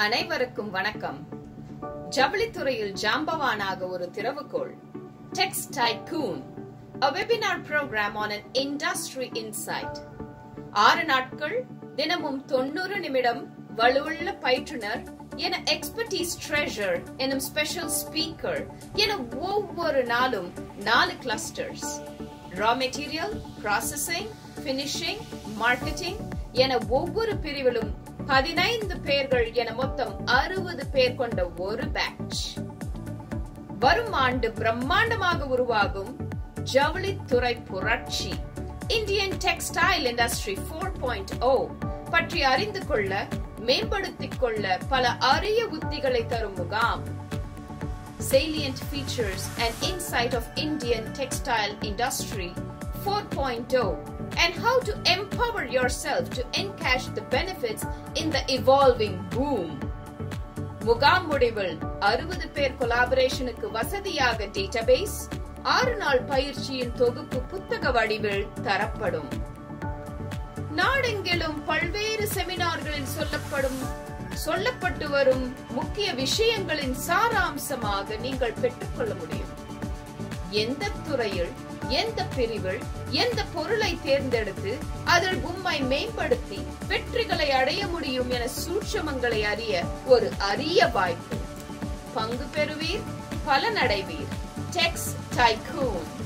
அனைவருக்கும் வணக்கம் ஜவுளித்துறையில் ஜாம்பவானாக ஒரு திறவுகோள் Tex Tycoon a webinar program on an industry insight ஆறு நாட்கள் தினமும் தொண்ணூறு நிமிடம் வலுவுள்ள பயிற்றுனர் என எக்ஸ்பர்டீஸ் ட்ரெஷர் எனும் ஸ்பெஷல் ஸ்பீக்கர் என ஒவ்வொரு நாளும் நாலு clusters raw material processing finishing marketing என ஒவ்வொரு பிரிவிலும் பதினைந்து பேர்கள் என மொத்தம் அறுபது பேர் கொண்ட ஒரு பேட்ச் வரும் ஆண்டு பிரம்மாண்டமாக உருவாகும் ஜவுளித்துறை புரட்சி Indian textile industry four point O பற்றி அறிந்து கொள்ள மேம்படுத்திக் கொள்ள பல அரிய உத்திகளை தரும் முகாம் salient features and insight of Indian textile industry 4.0 and how to empower yourself to encash the benefits in the evolving boom. முகாம் முடிவில் அறுபது பேர் கொலாபரேஷனுக்கு வசதியாக டேட்டாபேஸ் ஆறு நாள் பயிற்சியின் தொகுப்பு புத்தக வடிவில் தரப்படும் நாடெங்கிலும் பல்வேறு செமினார்களில் சொல்லப்படும் சொல்லப்பட்டு வரும் முக்கிய விஷயங்களின் சாராம்சமாக நீங்கள் பெற்றுக்கொள்ள முடியும் எந்த துறையில் எந்த பிரிவில் எந்த பொருளை தேர்ந்தெடுத்து அதில் உம்மை மேம்படுத்தி வெற்றிகளை அடைய முடியும் என சூட்சமங்களை அறிய ஒரு அரிய வாய்ப்பு பங்கு பெறுவீர் பலனடைவீர் டெக்ஸ் டைகூன்